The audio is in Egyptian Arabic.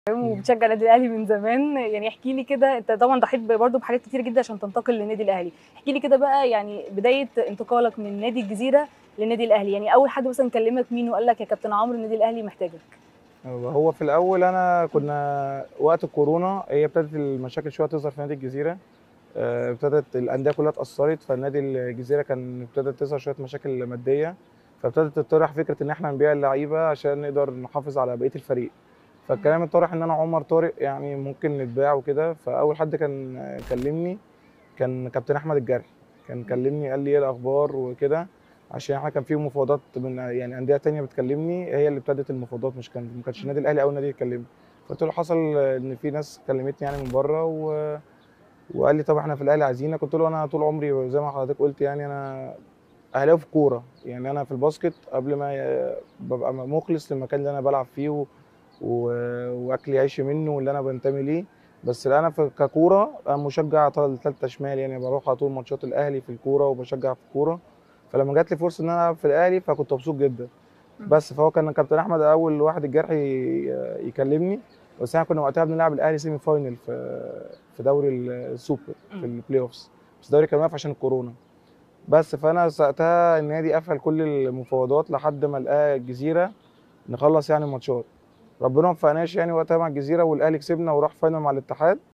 وبتشجع النادي الاهلي من زمان يعني احكي لي كده انت طبعا ضحيت برضه بحاجات كتير جدا عشان تنتقل للنادي الاهلي احكي لي كده بقى يعني بدايه انتقالك من نادي الجزيره للنادي الاهلي يعني اول حد مثلا كلمك مين وقال لك يا كابتن عمرو النادي الاهلي محتاجك هو في الاول انا كنا وقت الكورونا هي ابتدت المشاكل شويه تظهر في نادي الجزيره آه، ابتدت الانديه كلها اتاثرت فالنادي الجزيره كان ابتدت تظهر شويه مشاكل ماديه فابتدت تطرح فكره ان احنا نبيع اللعيبه عشان نقدر نحافظ على بقيه الفريق فالكلام اتطرح ان انا عمر طارق يعني ممكن نتباع وكده فاول حد كان كلمني كان كابتن احمد الجرحي كان كلمني قال لي ايه الاخبار وكده عشان احنا كان في مفاوضات من يعني انديه تانية بتكلمني هي اللي ابتدت المفاوضات مش كان ما كانش النادي الاهلي اول نادي يكلمني فقلت له حصل ان في ناس كلمتني يعني من بره و... وقال لي طب احنا في الاهلي عايزينك قلت له انا طول عمري زي ما حضرتك قلت يعني انا اهلاوي في كوره يعني انا في الباسكت قبل ما ي- ببقى مخلص للمكان اللي انا بلعب فيه و... و... واكلي عيشي منه واللي انا بنتمي ليه بس انا في ككوره انا مشجع ثالثه شمال يعني بروح على طول ماتشات الاهلي في الكوره وبشجع في الكوره فلما جات لي فرصه ان انا العب في الاهلي فكنت مبسوط جدا مم. بس فهو كان كابتن احمد اول واحد الجرح ي- يكلمني بس احنا كنا وقتها بنلعب الاهلي سيمي فاينل في في دوري السوبر في البلاي اوفز بس الدوري كان واقف عشان الكورونا بس فانا ساعتها النادي قفل كل المفاوضات لحد ما لقى الجزيره نخلص يعني الماتشات ربنا ما وفقناش يعني وقتها مع الجزيره والاهلي كسبنا وراح فاينل مع الاتحاد